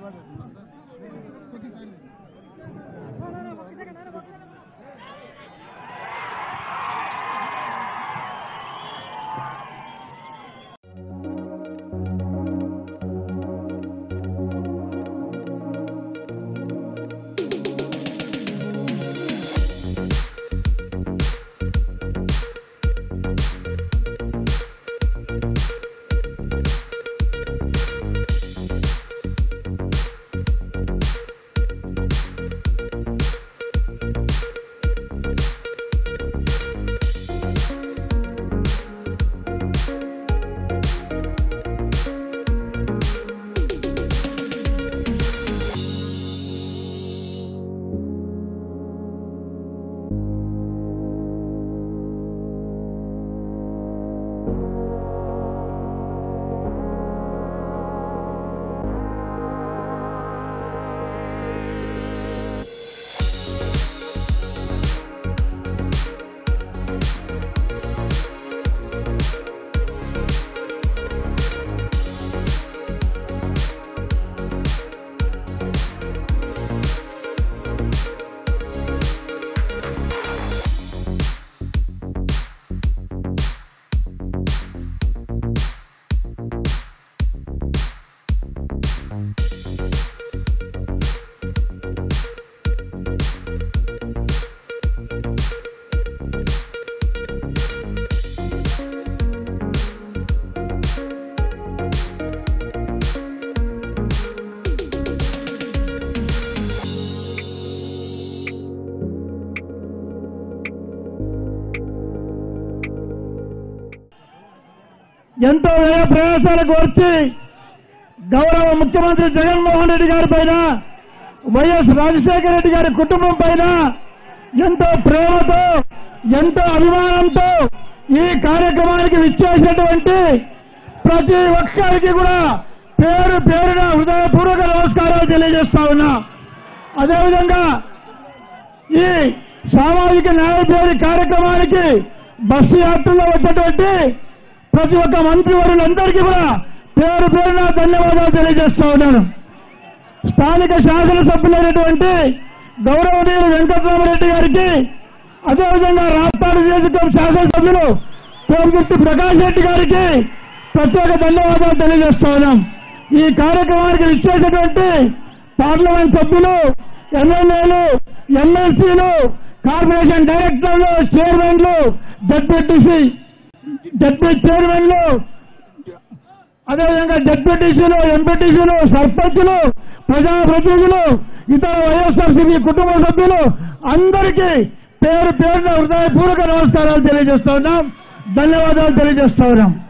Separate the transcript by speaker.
Speaker 1: ఎంతో వ్యయ ప్రయాసాలకు వచ్చి గౌరవ ముఖ్యమంత్రి జగన్మోహన్ రెడ్డి గారి పైన వైఎస్ రాజశేఖర రెడ్డి గారి కుటుంబం పైన ఎంతో ప్రేమతో ఎంతో అభిమానంతో ఈ కార్యక్రమానికి విచ్చేసినటువంటి ప్రతి ఒక్కరికి కూడా పేరు పేరున హృదయపూర్వక నమస్కారాలు తెలియజేస్తా ఉన్నా అదేవిధంగా ఈ సామాజిక న్యాయ పేరు కార్యక్రమానికి బస్సు యాత్రలో వచ్చినటువంటి ప్రతి ఒక్క మంత్రివర్యులందరికీ కూడా పేరు పేరున ధన్యవాదాలు తెలియజేస్తా ఉన్నాను స్థానిక శాసనసభ్యులైనటువంటి గౌరవనీయులు వెంకటరామరెడ్డి గారికి అదేవిధంగా రాష్ట్రాల నియోజకవర్గం శాసనసభ్యులు కోమగుర్తి ప్రకాష్ రెడ్డి గారికి ప్రత్యేక ధన్యవాదాలు తెలియజేస్తా ఉన్నాం ఈ కార్యక్రమానికి విచ్చేసినటువంటి పార్లమెంట్ సభ్యులు ఎమ్మెల్యేలు ఎమ్మెల్సీలు కార్పొరేషన్ డైరెక్టర్లు చైర్మన్లు జడ్పీటీసీ జడ్పీ చైర్మన్లు అదేవిధంగా జడ్పీటీసీలు ఎంపీటీసీలు సర్పంచులు ప్రజాప్రతినిధులు ఇతర వైఎస్ఆర్సీపీ కుటుంబ సభ్యులు అందరికీ పేరు పేరున హృదయపూర్వక నమస్కారాలు తెలియజేస్తా ఉన్నాం ధన్యవాదాలు తెలియజేస్తా ఉన్నాం